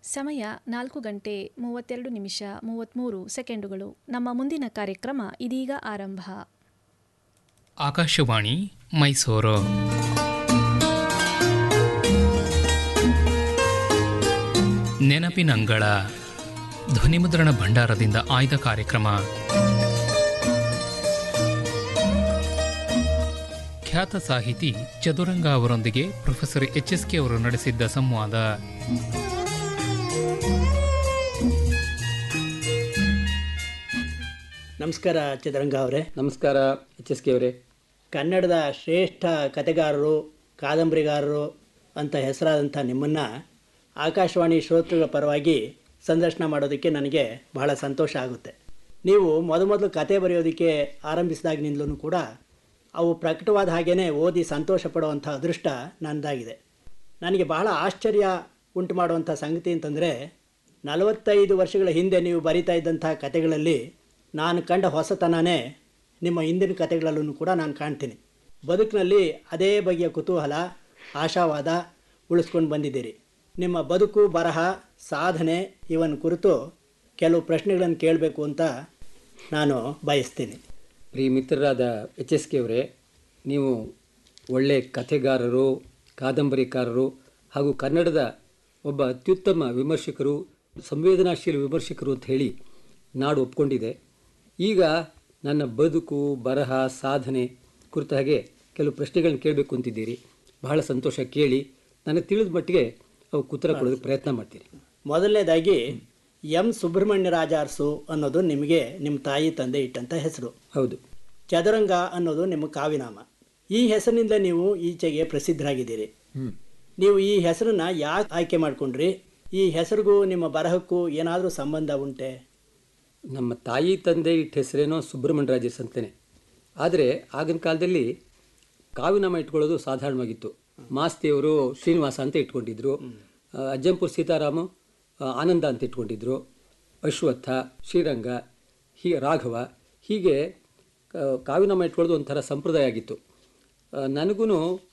ಸಮಯ ನಾಲ್ಕು ಗಂಟೆ ಮೂವತ್ತೆರಡು ನಿಮಿಷ ಮೂವತ್ತ್ಮೂರು ಸೆಕೆಂಡುಗಳು ನಮ್ಮ ಮುಂದಿನ ಕಾರ್ಯಕ್ರಮ ಇದೀಗ ಆರಂಭ ಆಕಾಶವಾಣಿ ಮೈಸೂರು ನೆನಪಿನಂಗಳ ಧ್ವನಿಮುದ್ರಣ ಭಂಡಾರದಿಂದ ಆಯ್ದ ಕಾರ್ಯಕ್ರಮ ಖ್ಯಾತ ಸಾಹಿತಿ ಚದುರಂಗ ಅವರೊಂದಿಗೆ ಪ್ರೊಫೆಸರ್ ಎಚ್ ಎಸ್ ಕೆ ಅವರು ನಡೆಸಿದ್ದ ಸಂವಾದ ನಮಸ್ಕಾರ ಚದುರಂಗ ಅವರೇ ನಮಸ್ಕಾರ ಎಚ್ ಎಸ್ ಕೆ ಅವರೇ ಕನ್ನಡದ ಶ್ರೇಷ್ಠ ಕತೆಗಾರರು ಕಾದಂಬರಿಗಾರರು ಅಂತ ಹೆಸರಾದಂಥ ನಿಮ್ಮನ್ನು ಆಕಾಶವಾಣಿ ಶ್ರೋತೃಗಳ ಪರವಾಗಿ ಸಂದರ್ಶನ ಮಾಡೋದಕ್ಕೆ ನನಗೆ ಬಹಳ ಸಂತೋಷ ಆಗುತ್ತೆ ನೀವು ಮೊದಮೊದಲು ಕತೆ ಬರೆಯೋದಕ್ಕೆ ಆರಂಭಿಸಿದಾಗಿನಿಂದಲೂ ಕೂಡ ಅವು ಪ್ರಕಟವಾದ ಹಾಗೇ ಓದಿ ಸಂತೋಷ ಪಡುವಂಥ ಅದೃಷ್ಟ ನನ್ನದಾಗಿದೆ ನನಗೆ ಬಹಳ ಆಶ್ಚರ್ಯ ಉಂಟು ಮಾಡುವಂಥ ಸಂಗತಿ ಅಂತಂದರೆ ನಲವತ್ತೈದು ವರ್ಷಗಳ ಹಿಂದೆ ನೀವು ಬರಿತಾ ಇದ್ದಂಥ ಕತೆಗಳಲ್ಲಿ ನಾನು ಕಂಡ ಹೊಸತನನೇ ನಿಮ್ಮ ಹಿಂದಿನ ಕತೆಗಳಲ್ಲೂ ಕೂಡ ನಾನು ಕಾಣ್ತೀನಿ ಬದುಕಿನಲ್ಲಿ ಅದೇ ಬಗೆಯ ಕುತೂಹಲ ಆಶಾವಾದ ಉಳಿಸ್ಕೊಂಡು ಬಂದಿದ್ದೀರಿ ನಿಮ್ಮ ಬದುಕು ಬರಹ ಸಾಧನೆ ಇವನ್ ಕುರಿತು ಕೆಲವು ಪ್ರಶ್ನೆಗಳನ್ನು ಕೇಳಬೇಕು ಅಂತ ನಾನು ಬಯಸ್ತೀನಿ ಪ್ರಿಯ ಮಿತ್ರರಾದ ಎಚ್ ಎಸ್ ಕೆ ಅವರೇ ನೀವು ಒಳ್ಳೆ ಕಥೆಗಾರರು ಕಾದಂಬರಿಕಾರರು ಹಾಗೂ ಕನ್ನಡದ ಒಬ್ಬ ಅತ್ಯುತ್ತಮ ವಿಮರ್ಶಕರು ಸಂವೇದನಾಶೀಲ ವಿಮರ್ಶಕರು ಅಂತ ಹೇಳಿ ನಾಡು ಒಪ್ಕೊಂಡಿದೆ ಈಗ ನನ್ನ ಬದುಕು ಬರಹ ಸಾಧನೆ ಕುರಿತ ಹಾಗೆ ಕೆಲವು ಪ್ರಶ್ನೆಗಳನ್ನ ಕೇಳಬೇಕು ಅಂತಿದ್ದೀರಿ ಬಹಳ ಸಂತೋಷ ಕೇಳಿ ನನಗೆ ತಿಳಿದ ಮಟ್ಟಿಗೆ ಅವು ಉತ್ತರ ಕೊಡೋದಕ್ಕೆ ಪ್ರಯತ್ನ ಮಾಡ್ತೀನಿ ಮೊದಲನೇದಾಗಿ ಎಂ ಸುಬ್ರಹ್ಮಣ್ಯ ರಾಜಾರ್ಸು ಅನ್ನೋದು ನಿಮಗೆ ನಿಮ್ಮ ತಾಯಿ ತಂದೆ ಇಟ್ಟಂಥ ಹೆಸರು ಹೌದು ಚದುರಂಗ ಅನ್ನೋದು ನಿಮ್ಮ ಕಾವಿನಾಮ ಈ ಹೆಸರಿನಿಂದ ನೀವು ಈಚೆಗೆ ಪ್ರಸಿದ್ಧರಾಗಿದ್ದೀರಿ ಹ್ಞೂ ನೀವು ಈ ಹೆಸರನ್ನ ಯಾಕೆ ಆಯ್ಕೆ ಮಾಡ್ಕೊಂಡ್ರಿ ಈ ಹೆಸರಿಗೂ ನಿಮ್ಮ ಬರಹಕ್ಕೂ ಏನಾದರೂ ಸಂಬಂಧ ಉಂಟೆ ನಮ್ಮ ತಾಯಿ ತಂದೆ ಇಟ್ಟ ಹೆಸರೇನೋ ಸುಬ್ರಹ್ಮಣ್ಯ ರಾಜೇಶ್ ಅಂತಲೇ ಆದರೆ ಆಗಿನ ಕಾಲದಲ್ಲಿ ಕಾವಿನಾಮ ಇಟ್ಕೊಳ್ಳೋದು ಸಾಧಾರಣವಾಗಿತ್ತು ಮಾಸ್ತಿಯವರು ಶ್ರೀನಿವಾಸ ಅಂತ ಇಟ್ಕೊಂಡಿದ್ರು ಆ, ಅಜ್ಜಂಪುರ್ ಸೀತಾರಾಮು ಆ, ಆನಂದ ಅಂತ ಇಟ್ಕೊಂಡಿದ್ರು ಅಶ್ವತ್ಥ ಶ್ರೀರಂಗ ಹೀ ರಾಘವ ಹೀಗೆ ಆ, ಕಾವಿನಾಮ ಇಟ್ಕೊಳ್ಳೋದು ಒಂಥರ ಸಂಪ್ರದಾಯ ಆಗಿತ್ತು ನನಗೂ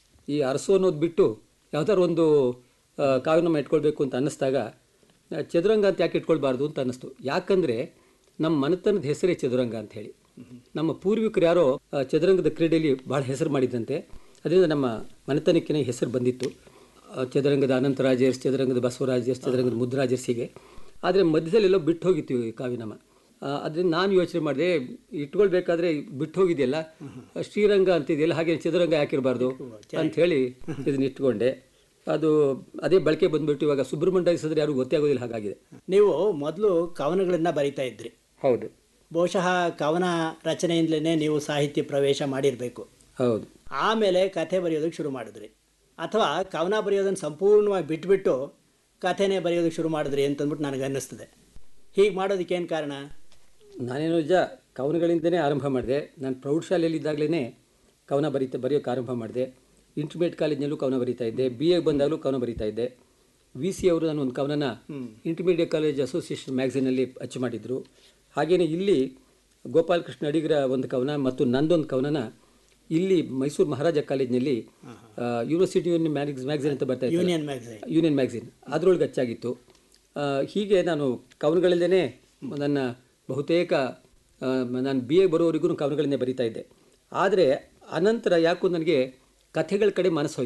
ಈ ಅರಸು ಅನ್ನೋದು ಬಿಟ್ಟು ಯಾವ್ದಾದ್ರು ಒಂದು ಆ, ಕಾವಿನಾಮ ಇಟ್ಕೊಳ್ಬೇಕು ಅಂತ ಅನ್ನಿಸ್ದಾಗ ಆ, ಚದುರಂಗ ಅಂತ ಯಾಕೆ ಇಟ್ಕೊಳ್ಬಾರ್ದು ಅಂತ ಅನ್ನಿಸ್ತು ಯಾಕಂದರೆ ನಮ್ಮ ಮನೆತನದ ಹೆಸರೇ ಚದುರಂಗ ಅಂತ ಹೇಳಿ ನಮ್ಮ ಪೂರ್ವಿಕರು ಯಾರೋ ಆ, ಚದುರಂಗದ ಕ್ರೀಡೆಯಲ್ಲಿ ಭಾಳ ಹೆಸರು ಮಾಡಿದ್ದಂತೆ ಅದರಿಂದ ನಮ್ಮ ಮನೆತನಕ್ಕೆ ಹೆಸರು ಬಂದಿತ್ತು ಆ, ಚದುರಂಗದ ಅನಂತರಾಜರ್ಸ್ ಚದುರಂಗದ ಬಸವರಾಜರ್ಸ್ ಚದುರಂಗದ ಮುದ್ರಾಜರ್ಸ್ ಹೀಗೆ ಆದರೆ ಮಧ್ಯದಲ್ಲೆಲ್ಲೋ ಬಿಟ್ಟು ಹೋಗಿತ್ತು ಈ ಕಾವಿನಾಮ ಆ, ಅದರಿಂದ ನಾನು ಯೋಚನೆ ಮಾಡಿದೆ ಇಟ್ಕೊಳ್ಬೇಕಾದ್ರೆ ಬಿಟ್ಟು ಹೋಗಿದೆಯಲ್ಲ ಶ್ರೀರಂಗ ಅಂತಿದೆಯಲ್ಲ ಹಾಗೆ ಚದುರಂಗ ಯಾಕಿರಬಾರ್ದು ಅಂತ ಹೇಳಿ ಇದನ್ನ ಇಟ್ಕೊಂಡೆ ಅದು ಅದೇ ಬಳಕೆ ಬಂದ್ಬಿಟ್ಟು ಇವಾಗ ಸುಬ್ರಹ್ಮಣ್ಯ ಹೆಸರು ಯಾರು ಗೊತ್ತೇ ಆಗೋದಿಲ್ಲ ಹಾಗಾಗಿದೆ ನೀವು ಮೊದಲು ಕವನಗಳನ್ನು ಬರಿತಾ ಇದ್ರಿ ಹೌದು ಬಹುಶಃ ಕವನ ರಚನೆಯಿಂದಲೇ ನೀವು ಸಾಹಿತ್ಯ ಪ್ರವೇಶ ಮಾಡಿರಬೇಕು ಹೌದು ಆಮೇಲೆ ಕಥೆ ಬರೆಯೋದಕ್ಕೆ ಶುರು ಮಾಡಿದ್ರಿ ಅಥವಾ ಕವನ ಬರೆಯೋದನ್ನು ಸಂಪೂರ್ಣವಾಗಿ ಬಿಟ್ಬಿಟ್ಟು ಕಥೆನೇ ಬರೆಯೋದಕ್ಕೆ ಶುರು ಮಾಡಿದ್ರಿ ಅಂತಂದ್ಬಿಟ್ಟು ನನಗೆ ಅನ್ನಿಸ್ತದೆ ಹೀಗೆ ಮಾಡೋದಕ್ಕೆ ಏನು ಕಾರಣ ನಾನೇನೋ ನಿಜ ಕವನಗಳಿಂದನೇ ಆರಂಭ ಮಾಡಿದೆ ನಾನು ಪ್ರೌಢಶಾಲೆಯಲ್ಲಿದ್ದಾಗಲೇ ಕವನ ಬರೀತಾ ಬರೆಯೋಕ್ಕೆ ಆರಂಭ ಮಾಡಿದೆ ಇಂಟರ್ಮೀಡಿಯೇಟ್ ಕಾಲೇಜ್ನಲ್ಲೂ ಕವನ ಬರೀತಾ ಇದ್ದೆ ಬಿ ಎಗೆ ಬಂದಾಗಲೂ ಕವನ ಬರೀತಾ ಇದ್ದೆ ವಿ ಸಿ ಅವರು ನಾನು ಒಂದು ಕವನನ ಇಂಟರ್ಮೀಡಿಯೇಟ್ ಕಾಲೇಜ್ ಅಸೋಸಿಯೇಷನ್ ಮ್ಯಾಗ್ಝಿನಲ್ಲಿ ಅಚ್ಚು ಮಾಡಿದರು ಹಾಗೆಯೇ ಇಲ್ಲಿ ಗೋಪಾಲಕೃಷ್ಣ ಅಡಿಗರ ಒಂದು ಕವನ ಮತ್ತು ನಂದೊಂದು ಕವನನ ಇಲ್ಲಿ ಮೈಸೂರು ಮಹಾರಾಜ ಕಾಲೇಜ್ನಲ್ಲಿ ಯೂನಿವರ್ಸಿಟಿ ಯೂನಿಯನ್ ಮ್ಯಾಗ್ಝ್ ಮ್ಯಾಗ್ಝಿನ್ ಅಂತ ಬರ್ತಾ ಇತ್ತು ಯೂನಿಯನ್ ಮ್ಯಾಗ್ಝೈನ್ ಯೂನಿಯನ್ ಮ್ಯಾಗ್ಝಿನ್ ಅದರೊಳಗೆ ಅಚ್ಚಾಗಿತ್ತು ಆ, ಹೀಗೆ ನಾನು ಕವನಗಳಲ್ಲೇ ನನ್ನ ಬಹುತೇಕ ಆ, ನಾನು ಬಿ ಎ ಬರೋವರೆಗೂ ಕವನಗಳನ್ನೇ ಬರಿತಾ ಇದ್ದೆ ಆದರೆ ಅನಂತರ ಯಾಕೋ ನನಗೆ ಕಥೆಗಳ ಕಡೆ ಮನಸ್ಸು ಹೋಯ್ತು